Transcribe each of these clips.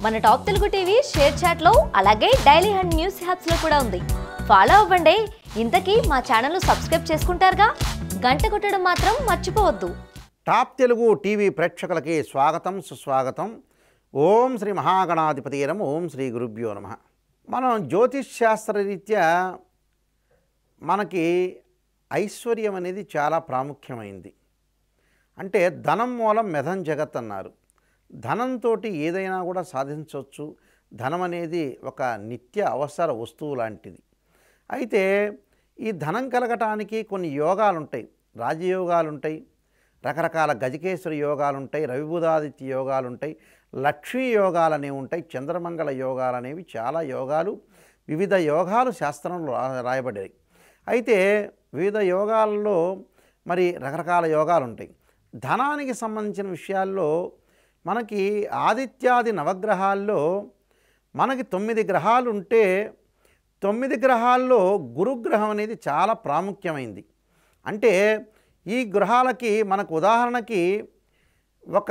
మన top Telugu TV share చాట్లో అలాగే డైలీ హండ్ న్యూస్ హ్యాప్స్ లో కూడా ఉంది ఫాలో అవ్వండి ఇంతకీ మా ఛానల్ సబ్స్క్రైబ్ చేసుకుంటారుగా గంట కొట్టడం మాత్రం మర్చిపోవద్దు టాప్ తెలుగు టీవీ ప్రేక్షకులకి స్వాగతం సుస్వాగతం ఓం శ్రీ మహాగణాధిపతి నమ ఓం శ్రీ గురుభ్యో నమ మనం జ్యోతిష్ శాస్త్రరీత్యా మనకి ఐశ్వర్యం అనేది చాలా ప్రాముఖ్యమైంది అంటే ధనం మూలం మెధం జగత్ అన్నారు ధనంతో ఏదైనా కూడా సాధించవచ్చు ధనం అనేది ఒక నిత్య అవసర వస్తువు లాంటిది అయితే ఈ ధనం కలగటానికి కొన్ని యోగాలు ఉంటాయి రాజయోగాలు ఉంటాయి రకరకాల గజకేశ్వరి యోగాలు ఉంటాయి రవిబుధాదిత్య యోగాలు ఉంటాయి లక్ష్మీ యోగాలు అనేవి ఉంటాయి చంద్రమంగళ యోగాలు అనేవి చాలా యోగాలు వివిధ యోగాలు శాస్త్రంలో రా- రాయబడ్డాయి అయితే వివిధ యోగాలలో మరి రకరకాల యోగాలు ఉంటాయి ధనానికి సంబంధించిన విషయాల్లో మనకి ఆదిత్యాది నవగ్రహాల్లో మనకి తొమ్మిది గ్రహాలు ఉంటే తొమ్మిది గ్రహాల్లో గురుగ్రహం అనేది చాలా ప్రాముఖ్యమైంది అంటే ఈ గ్రహాలకి మనకు ఉదాహరణకి ఒక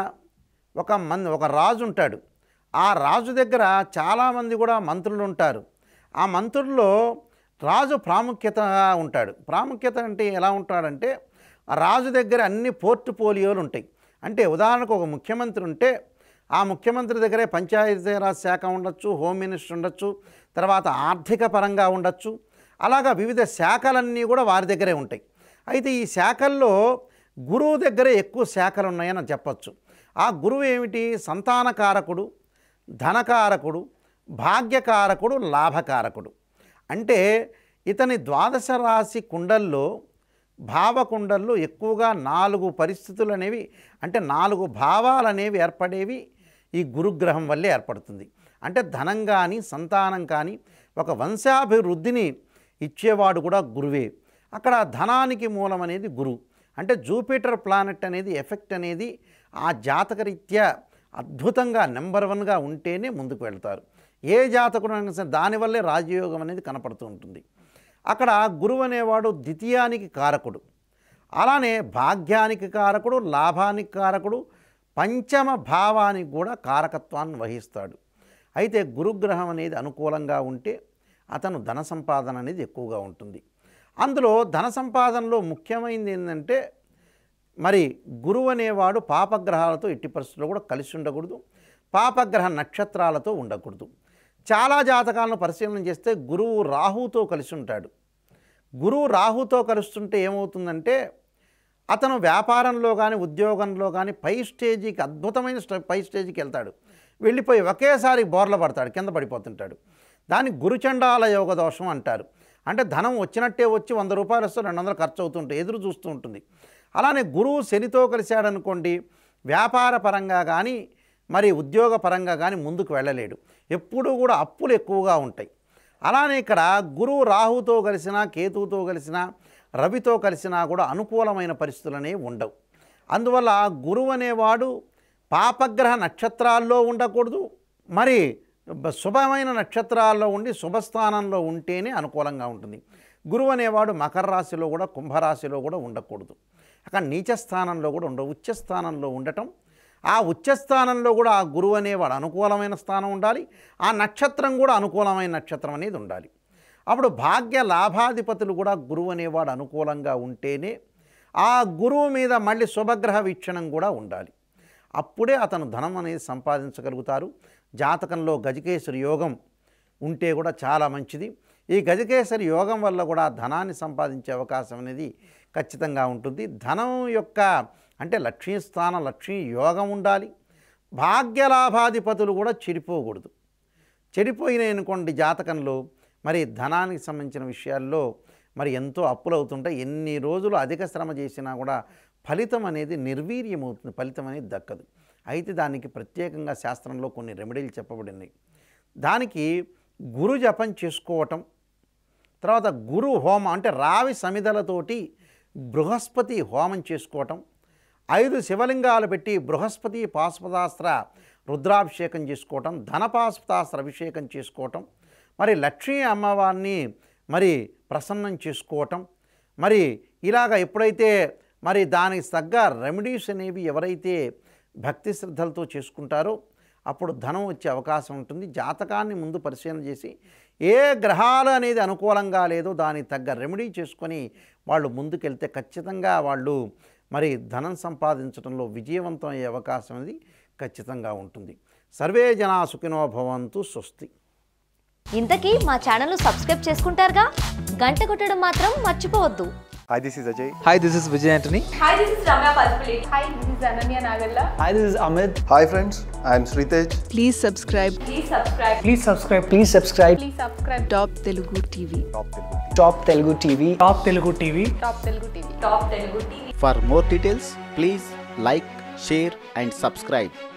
ఒక మంది ఒక రాజు ఉంటాడు ఆ రాజు దగ్గర చాలామంది కూడా మంత్రులు ఉంటారు ఆ మంత్రుల్లో రాజు ప్రాముఖ్యతగా ఉంటాడు ప్రాముఖ్యత అంటే ఎలా ఉంటాడంటే ఆ రాజు దగ్గర అన్ని పోర్ట్ఫోలియోలు ఉంటాయి అంటే ఉదాహరణకు ఒక ముఖ్యమంత్రి ఉంటే ఆ ముఖ్యమంత్రి దగ్గరే పంచాయతీరాజ్ శాఖ ఉండొచ్చు హోమ్ మినిస్టర్ ఉండొచ్చు తర్వాత ఆర్థిక పరంగా ఉండొచ్చు అలాగా వివిధ శాఖలన్నీ కూడా వారి దగ్గరే ఉంటాయి అయితే ఈ శాఖల్లో గురువు దగ్గర ఎక్కువ శాఖలు ఉన్నాయని చెప్పొచ్చు ఆ గురువు ఏమిటి సంతానకారకుడు ధనకారకుడు భాగ్యకారకుడు లాభకారకుడు అంటే ఇతని ద్వాదశ రాశి కుండల్లో భావకుండల్లో ఎక్కువగా నాలుగు పరిస్థితులు అనేవి అంటే నాలుగు భావాలు అనేవి ఏర్పడేవి ఈ గురుగ్రహం వల్లే ఏర్పడుతుంది అంటే ధనం కానీ సంతానం కానీ ఒక వంశాభివృద్ధిని ఇచ్చేవాడు కూడా గురువే అక్కడ ధనానికి మూలం అనేది గురువు అంటే జూపిటర్ ప్లానెట్ అనేది ఎఫెక్ట్ అనేది ఆ జాతకరీత్యా అద్భుతంగా నెంబర్ వన్గా ఉంటేనే ముందుకు వెళ్తారు ఏ జాతకుడు అయినా సరే దానివల్లే రాజయోగం అనేది కనపడుతూ ఉంటుంది అక్కడ గురువు అనేవాడు ద్వితీయానికి కారకుడు అలానే భాగ్యానికి కారకుడు లాభానికి కారకుడు పంచమ భావానికి కూడా కారకత్వాన్ని వహిస్తాడు అయితే గురుగ్రహం అనేది అనుకూలంగా ఉంటే అతను ధన సంపాదన అనేది ఎక్కువగా ఉంటుంది అందులో ధన సంపాదనలో ముఖ్యమైనది ఏంటంటే మరి గురువు అనేవాడు పాపగ్రహాలతో ఎట్టి పరిస్థితుల్లో కూడా కలిసి ఉండకూడదు పాపగ్రహ నక్షత్రాలతో ఉండకూడదు చాలా జాతకాలను పరిశీలన చేస్తే గురువు రాహుతో కలిసి ఉంటాడు గురువు రాహుతో కలుస్తుంటే ఏమవుతుందంటే అతను వ్యాపారంలో కానీ ఉద్యోగంలో కానీ పై స్టేజీకి అద్భుతమైన స్ట- పై స్టేజీకి వెళ్తాడు వెళ్ళిపోయి ఒకేసారి బోర్ల పడతాడు కింద పడిపోతుంటాడు దాన్ని గురుచండాల యోగ దోషం అంటారు అంటే ధనం వచ్చినట్టే వచ్చి వంద రూపాయలు వస్తే రెండు వందలు ఖర్చు అవుతుంటాయి ఎదురు చూస్తూ ఉంటుంది అలానే గురువు శనితో కలిశాడనుకోండి వ్యాపార పరంగా కానీ మరి ఉద్యోగ పరంగా కానీ ముందుకు వెళ్ళలేడు ఎప్పుడూ కూడా అప్పులు ఎక్కువగా ఉంటాయి అలానే ఇక్కడ గురువు రాహుతో కలిసినా కేతువుతో కలిసినా రవితో కలిసినా కూడా అనుకూలమైన పరిస్థితులు అనేవి ఉండవు అందువల్ల గురువు అనేవాడు పాపగ్రహ నక్షత్రాల్లో ఉండకూడదు మరి బ- శుభమైన నక్షత్రాల్లో ఉండి శుభస్థానంలో ఉంటేనే అనుకూలంగా ఉంటుంది గురువు అనేవాడు మకర రాశిలో కూడా కుంభరాశిలో కూడా ఉండకూడదు అక్కడ నీచ స్థానంలో కూడా ఉండవు ఉచ్చ స్థానంలో ఉండటం ఆ ఉచ్చ స్థానంలో కూడా ఆ గురువు అనేవాడు అనుకూలమైన స్థానం ఉండాలి ఆ నక్షత్రం కూడా అనుకూలమైన నక్షత్రం అనేది ఉండాలి అప్పుడు భాగ్య లాభాధిపతులు కూడా గురువు అనేవాడు అనుకూలంగా ఉంటేనే ఆ గురువు మీద మళ్ళీ శుభగ్రహ వీక్షణం కూడా ఉండాలి అప్పుడే అతను ధనం అనేది సంపాదించగలుగుతారు జాతకంలో గజకేశ్వరి యోగం ఉంటే కూడా చాలా మంచిది ఈ గజకేశ్వరి యోగం వల్ల కూడా ధనాన్ని సంపాదించే అవకాశం అనేది ఖచ్చితంగా ఉంటుంది ధనం యొక్క అంటే లక్ష్మీ స్థానం లక్ష్మీ యోగం ఉండాలి భాగ్యలాభాధిపతులు కూడా చెడిపోకూడదు చెడిపోయినాయి అనుకోండి జాతకంలో మరి ధనానికి సంబంధించిన విషయాల్లో మరి ఎంతో అప్పులు అవుతుంటాయి ఎన్ని రోజులు అధిక శ్రమ చేసినా కూడా ఫలితం అనేది నిర్వీర్యమవుతుంది ఫలితం అనేది దక్కదు అయితే దానికి ప్రత్యేకంగా శాస్త్రంలో కొన్ని రెమెడీలు చెప్పబడినాయి దానికి గురు జపం చేసుకోవటం తర్వాత గురు హోమం అంటే రావి సమిధలతోటి బృహస్పతి హోమం చేసుకోవటం ఐదు శివలింగాలు పెట్టి బృహస్పతి పాశుపతాస్త్ర రుద్రాభిషేకం చేసుకోవటం ధనపాశుపతాస్త్ర అభిషేకం చేసుకోవటం మరి లక్ష్మీ అమ్మవారిని మరి ప్రసన్నం చేసుకోవటం మరి ఇలాగ ఎప్పుడైతే మరి దానికి తగ్గ రెమెడీస్ అనేవి ఎవరైతే భక్తి శ్రద్ధలతో చేసుకుంటారో అప్పుడు ధనం వచ్చే అవకాశం ఉంటుంది జాతకాన్ని ముందు పరిశీలన చేసి ఏ గ్రహాలు అనేది అనుకూలంగా లేదో దానికి తగ్గ రెమెడీ చేసుకొని వాళ్ళు ముందుకెళ్తే ఖచ్చితంగా వాళ్ళు మరి ధనం సంపాదించడంలో విజయవంతం అయ్యే అవకాశం అనేది ఖచ్చితంగా ఉంటుంది సర్వే జనా సుఖినో భవంతు స్వస్తి ఇంతకీ మా ఛానల్ సబ్స్క్రైబ్ చేసుకుంటారుగా గంట కొట్టడం మాత్రం మర్చిపోవద్దు Hi, this is Ajay. Hi, this is Vijay Antony. Hi, this is Ramya Paspalate. Hi, this is Ananya Nagalla. Hi, this is Amit. Hi, friends. I am Sritej. Please subscribe Please subscribe. Please subscribe. Please subscribe. Please subscribe. Top Telugu TV. Top Telugu TV. Top Telugu TV. Top Telugu TV. Top Telugu TV. For more details, please like, share, and subscribe.